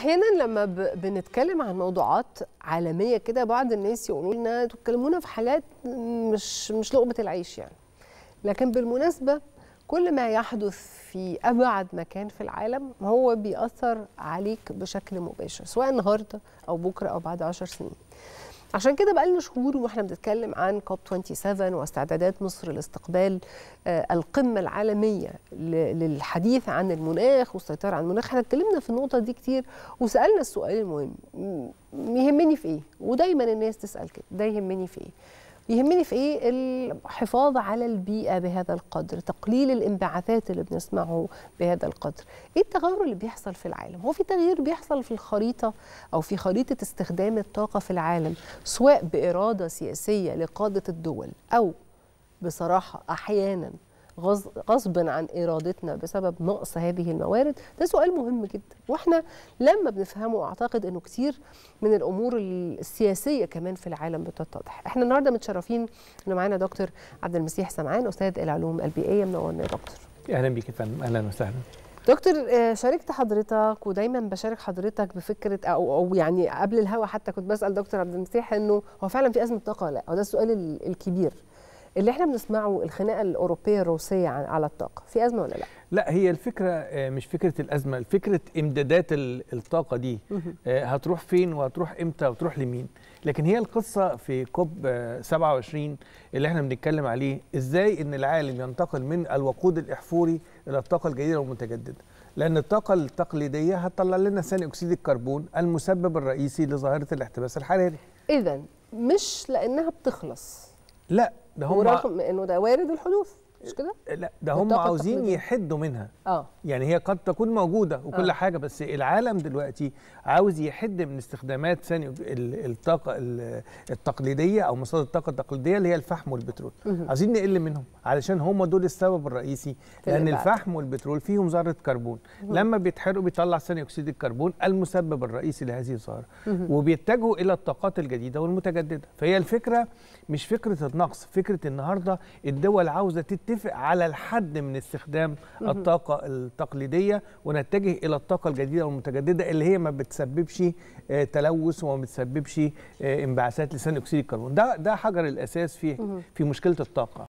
احيانا لما ب... بنتكلم عن موضوعات عالميه كده بعض الناس يقولوا لنا تتكلمونا في حالات مش مش لقمه العيش يعني لكن بالمناسبه كل ما يحدث في ابعد مكان في العالم هو بيأثر عليك بشكل مباشر سواء النهارده او بكره او بعد عشر سنين عشان كده بقالنا شهور واحنا بنتكلم عن كوب 27 واستعدادات مصر لاستقبال آه القمه العالميه للحديث عن المناخ والسيطره على المناخ احنا اتكلمنا في النقطه دي كتير وسالنا السؤال المهم يهمني في ايه ودايما الناس تسال كده ده يهمني في ايه يهمني في ايه الحفاظ على البيئه بهذا القدر تقليل الانبعاثات اللي بنسمعه بهذا القدر ايه التغير اللي بيحصل في العالم هو في تغيير بيحصل في الخريطه او في خريطه استخدام الطاقه في العالم سواء باراده سياسيه لقاده الدول او بصراحه احيانا غصبا عن ارادتنا بسبب نقص هذه الموارد ده سؤال مهم جدا واحنا لما بنفهمه اعتقد انه كتير من الامور السياسيه كمان في العالم بتتضح احنا النهارده متشرفين انه معانا دكتور عبد المسيح سمعان استاذ العلوم البيئيه منورنا يا دكتور اهلا بيك يا فندم اهلا وسهلا دكتور شاركت حضرتك ودايما بشارك حضرتك بفكره او او يعني قبل الهوا حتى كنت بسال دكتور عبد المسيح انه هو فعلا في ازمه طاقه ولا لا هو ده السؤال الكبير اللي احنا بنسمعه الخناقه الاوروبيه الروسيه على الطاقه في ازمه ولا لا لا هي الفكره مش فكره الازمه فكره امدادات الطاقه دي هتروح فين وهتروح امتى وتروح لمين لكن هي القصه في كوب 27 اللي احنا بنتكلم عليه ازاي ان العالم ينتقل من الوقود الاحفوري الى الطاقه الجديده والمتجدده لان الطاقه التقليديه هتطلع لنا ثاني اكسيد الكربون المسبب الرئيسي لظاهره الاحتباس الحراري اذا مش لانها بتخلص لا ده هم ورغم انه ده وارد الحدوث مش كده؟ لا ده هم عاوزين يحدوا منها اه يعني هي قد تكون موجوده وكل آه. حاجه بس العالم دلوقتي عاوز يحد من استخدامات ثاني الطاقه التقليديه او مصادر الطاقه التقليديه اللي هي الفحم والبترول عايزين نقل منهم علشان هم دول السبب الرئيسي لان الفحم والبترول فيهم ذره كربون مم. لما بيتحرقوا بيطلع ثاني اكسيد الكربون المسبب الرئيسي لهذه الظاهره وبيتجهوا الى الطاقات الجديده والمتجدده فهي الفكره مش فكره النقص فكره النهارده الدول عاوزه تتفق على الحد من استخدام الطاقه التقليديه ونتجه الى الطاقه الجديده والمتجدده اللي هي ما بتسببش تلوث وما بتسببش انبعاثات لثاني اكسيد الكربون ده ده حجر الاساس في في مشكله الطاقه